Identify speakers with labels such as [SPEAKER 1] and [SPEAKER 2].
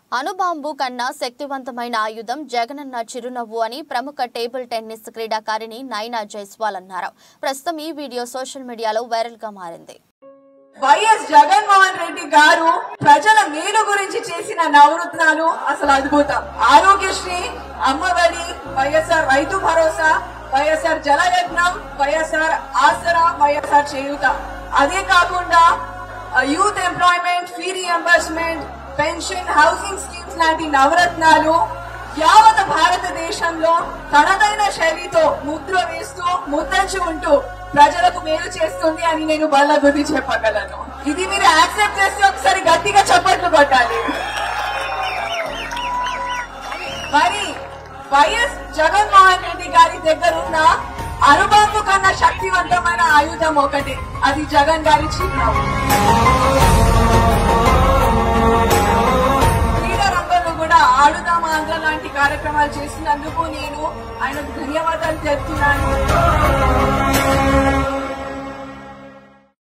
[SPEAKER 1] అణుబాంబు కన్నా శక్తివంతమైన ఆయుధం జగనన్న చిరునవ్వు అని ప్రముఖ టేబుల్ టెన్నిస్ క్రీడాకారిణి నైనా జైస్వాల్ అన్నారు ప్రస్తుతం ఈ వీడియో సోషల్ మీడియాలో వైరల్ గా మారింది
[SPEAKER 2] వైఎస్ జగన్మోహన్ రెడ్డి గారు ప్రజల మేలు గురించి చేసిన నవరత్నాలు అసలు అద్భుతం ఆరోగ్యశ్రీ అమ్మఒడి వైఎస్ఆర్ రైతు భరోసా వైఎస్ఆర్ జలయజ్ఞం వైఎస్ఆర్ ఆసరా వైఎస్ఆర్ చేయూత అదే కాకుండా youth employment fee reimbursement pension housing schemes లాంటి నవరత్నాలు యావత్ భారతదేశంలో తనదైన శైలితో ముద్ర వేస్తూ ముద్రించి ఉంటూ ప్రజలకు మేలు చేస్తుంది అని నేను బల్ల గురి చెప్పగలను ఇది మీరు యాక్సెప్ట్ చేస్తే ఒకసారి గట్టిగా చప్పట్లు కొట్టాలి మరి వైఎస్ జగన్మోహన్ రెడ్డి గారి దగ్గర ఉన్న అనుబాంబు కన్నా శక్తివంతమైన ఆయుధం ఒకటి అది జగన్ గారి చిరునవ్వు క్రీడా రంగంలో కూడా ఆడుదాం ఆంధ్ర లాంటి కార్యక్రమాలు చేసినందుకు నేను ఆయనకు ధన్యవాదాలు చెప్తున్నాను